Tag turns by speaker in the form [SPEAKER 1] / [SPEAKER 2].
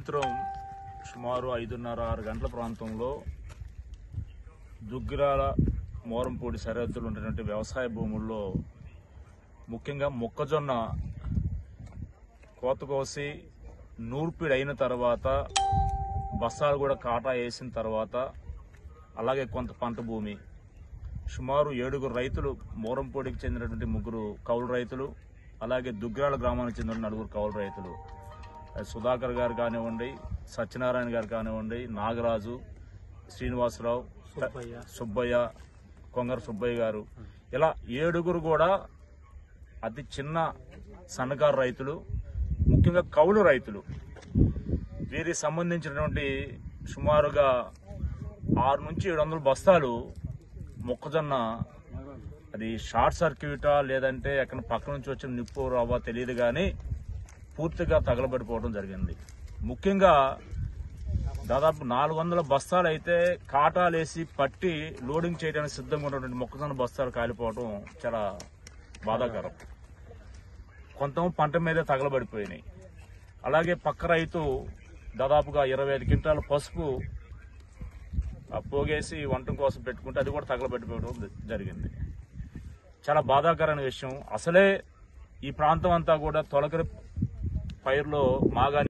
[SPEAKER 1] సాయంత్రం సుమారు ఐదున్నర ఆరు గంటల ప్రాంతంలో దుగ్గిరాల మోరంపూడి సరిహద్దులు ఉన్నటువంటి వ్యవసాయ భూముల్లో ముఖ్యంగా మొక్కజొన్న కోత కోసి నూర్పిడి అయిన తర్వాత బస్తాలు కూడా కాటా వేసిన తర్వాత అలాగే కొంత పంట భూమి సుమారు ఏడుగురు రైతులు మోరంపూడికి చెందినటువంటి ముగ్గురు కౌలు రైతులు అలాగే దుగ్గిరాల గ్రామానికి చెందిన నలుగురు కౌలు రైతులు అది సుధాకర్ గారు కానివ్వండి సత్యనారాయణ గారు కానివ్వండి నాగరాజు శ్రీనివాసరావు
[SPEAKER 2] సుబ్బయ్య.
[SPEAKER 1] సుబ్బయ్య కొంగర సుబ్బయ్య గారు ఇలా ఏడుగురు కూడా అతి చిన్న సన్నకారు రైతులు ముఖ్యంగా కౌలు రైతులు వీరికి సంబంధించినటువంటి సుమారుగా ఆరు నుంచి ఏడు వందల బస్తాలు మొక్కజొన్న అది షార్ట్ సర్క్యూటా లేదంటే ఎక్కడ పక్క నుంచి వచ్చిన నిప్పు రవ్వ తెలియదు కానీ పూర్తిగా తగలబడిపోవడం జరిగింది ముఖ్యంగా దాదాపు నాలుగు వందల బస్తాలు అయితే కాటాలేసి పట్టి లోడింగ్ చేయడానికి సిద్ధంగా ఉన్నటువంటి మొక్కజొన్న బస్తాలు కాలిపోవడం చాలా బాధాకరం కొంత పంట మీదే తగలబడిపోయినాయి అలాగే పక్క రైతు దాదాపుగా ఇరవై ఐదు క్వింటాల పసుపు ఆ పోగేసి వంటం కోసం పెట్టుకుంటే అది కూడా తగలబెట్టుకోవడం జరిగింది చాలా బాధాకరమైన విషయం అసలే ఈ ప్రాంతం అంతా కూడా తొలకరి పైరులో మాగా